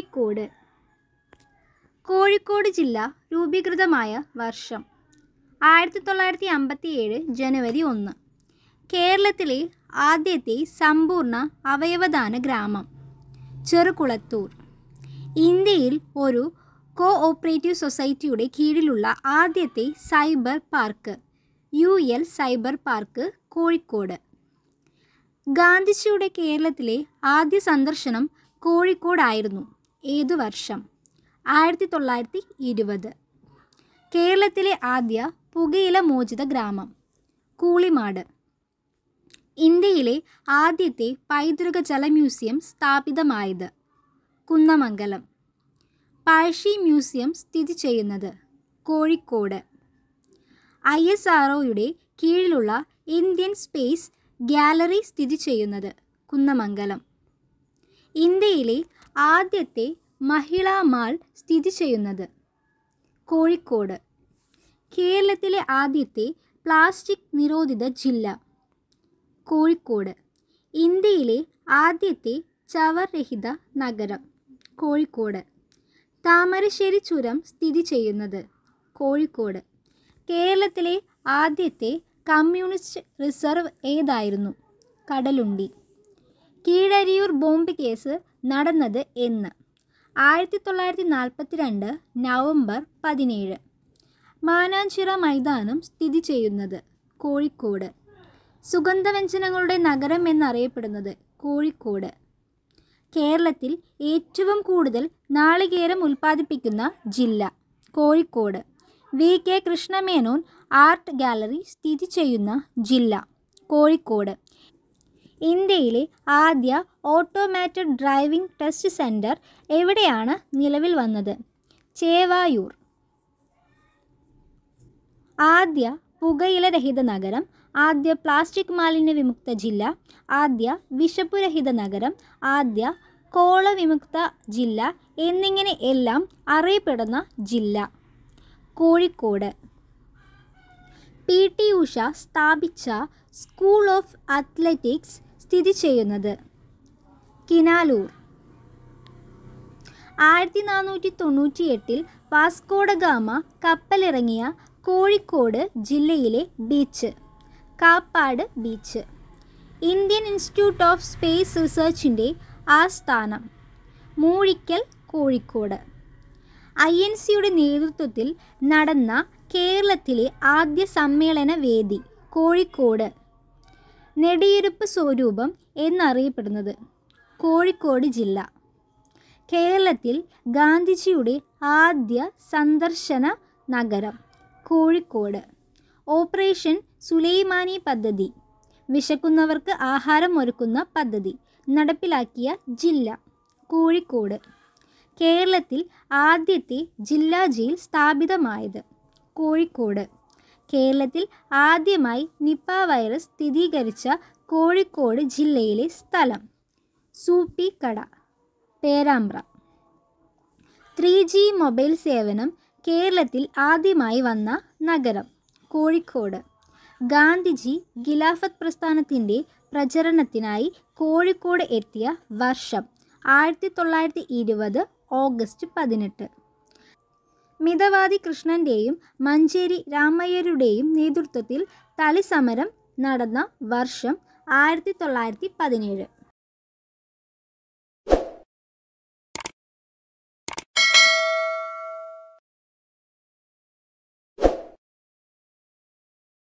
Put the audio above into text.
കോഴിക്കോട് കോഴിക്കോട് ജില്ല രൂപീകൃതമായ വർഷം ആയിരത്തി തൊള്ളായിരത്തി അമ്പത്തി ഏഴ് ജനുവരി ഒന്ന് കേരളത്തിലെ ആദ്യത്തെ സമ്പൂർണ്ണ അവയവദാന ഗ്രാമം ചെറുകുളത്തൂർ ഇന്ത്യയിൽ ഒരു കോ ഓപ്പറേറ്റീവ് സൊസൈറ്റിയുടെ കീഴിലുള്ള ആദ്യത്തെ cyber park U L cyber park Kozhikode ഗാന്ധിജിയുടെ കേരളത്തിലെ ആദ്യ സന്ദർശനം കോഴിക്കോടായിരുന്നു ഏതു വർഷം ആയിരത്തി തൊള്ളായിരത്തി ഇരുപത് കേരളത്തിലെ ആദ്യ പുകയില മോചിത ഗ്രാമം കൂളിമാട് ഇന്ത്യയിലെ ആദ്യത്തെ പൈതൃക ജല മ്യൂസിയം സ്ഥാപിതമായത് കുന്നമംഗലം പഴശ്ശി മ്യൂസിയം സ്ഥിതി ചെയ്യുന്നത് കോഴിക്കോട് ഐ എസ് ആർ കീഴിലുള്ള ഇന്ത്യൻ സ്പേസ് ഗാലറി സ്ഥിതി ചെയ്യുന്നത് കുന്നമംഗലം ഇന്ത്യയിലെ ആദ്യത്തെ മഹിളാ മാൾ സ്ഥിതി ചെയ്യുന്നത് കോഴിക്കോട് കേരളത്തിലെ ആദ്യത്തെ പ്ലാസ്റ്റിക് നിരോധിത ജില്ല കോഴിക്കോട് ഇന്ത്യയിലെ ആദ്യത്തെ ചവർ രഹിത നഗരം കോഴിക്കോട് താമരശ്ശേരി ചുരം സ്ഥിതി ചെയ്യുന്നത് കോഴിക്കോട് കേരളത്തിലെ ആദ്യത്തെ കമ്മ്യൂണിസ്റ്റ് റിസർവ് ഏതായിരുന്നു കടലുണ്ടി കീഴരിയൂർ ബോംബ് കേസ് നടന്നത് എന്ന് ആയിരത്തി തൊള്ളായിരത്തി നാൽപ്പത്തി രണ്ട് നവംബർ പതിനേഴ് മാനാഞ്ചിറ മൈതാനം സ്ഥിതി ചെയ്യുന്നത് കോഴിക്കോട് സുഗന്ധവ്യഞ്ജനങ്ങളുടെ നഗരം എന്നറിയപ്പെടുന്നത് കോഴിക്കോട് കേരളത്തിൽ ഏറ്റവും കൂടുതൽ നാളികേരം ഉൽപ്പാദിപ്പിക്കുന്ന ജില്ല Kozhikode V K Krishna Menon art gallery സ്ഥിതി ചെയ്യുന്ന ജില്ല കോഴിക്കോട് ഇന്ത്യയിലെ ആദ്യ ഓട്ടോമാറ്റഡ് ഡ്രൈവിംഗ് ടെസ്റ്റ് സെൻറ്റർ എവിടെയാണ് നിലവിൽ വന്നത് ചേവായൂർ ആദ്യ പുകയിലരഹിത നഗരം ആദ്യ പ്ലാസ്റ്റിക് മാലിന്യ വിമുക്ത ജില്ല ആദ്യ വിശപ്പുരഹിത നഗരം ആദ്യ കോള വിമുക്ത ജില്ല എന്നിങ്ങനെ എല്ലാം അറിയപ്പെടുന്ന ജില്ല കോഴിക്കോട് പി ടി ഉഷ സ്ഥാപിച്ച സ്കൂൾ ഓഫ് അത്ലറ്റിക്സ് സ്ഥിതി ചെയ്യുന്നത് കിനാലൂർ ആയിരത്തി നാനൂറ്റി തൊണ്ണൂറ്റി എട്ടിൽ വാസ്കോഡ ഗാമ കപ്പലിറങ്ങിയ കോഴിക്കോട് ജില്ലയിലെ beach Kappad beach Indian institute of space റിസർച്ചിൻ്റെ ആസ്ഥാനം മൂഴിക്കൽ കോഴിക്കോട് ഐ എൻ സിയുടെ നേതൃത്വത്തിൽ നടന്ന കേരളത്തിലെ ആദ്യ സമ്മേളന വേദി കോഴിക്കോട് നെടിയിരുപ്പ് സ്വരൂപം എന്നറിയപ്പെടുന്നത് കോഴിക്കോട് ജില്ല കേരളത്തിൽ ഗാന്ധിജിയുടെ ആദ്യ സന്ദർശന നഗരം കോഴിക്കോട് ഓപ്പറേഷൻ സുലൈമാനി പദ്ധതി വിശക്കുന്നവർക്ക് ആഹാരം ഒരുക്കുന്ന പദ്ധതി നടപ്പിലാക്കിയ ജില്ല കോഴിക്കോട് കേരളത്തിൽ ആദ്യത്തെ ജില്ലാ ജയിൽ സ്ഥാപിതമായത് കോഴിക്കോട് കേരളത്തിൽ ആദ്യമായി നിപ്പ വൈറസ് സ്ഥിരീകരിച്ച കോഴിക്കോട് ജില്ലയിലെ സ്ഥലം Soopikkada Perambra three G mobile സേവനം കേരളത്തിൽ ആദ്യമായി വന്ന നഗരം കോഴിക്കോട് ഗാന്ധിജി ഖിലാഫത്ത് പ്രസ്ഥാനത്തിൻ്റെ പ്രചരണത്തിനായി കോഴിക്കോട് എത്തിയ വർഷം ആയിരത്തി തൊള്ളായിരത്തി ഇരുപത് ഓഗസ്റ്റ് പതിനെട്ട് മിതവാദി കൃഷ്ണൻ്റെയും മഞ്ചേരി രാമയ്യരുടെയും നേതൃത്വത്തിൽ തളിസമരം നടന്ന വർഷം ആയിരത്തി തൊള്ളായിരത്തി പതിനേഴ്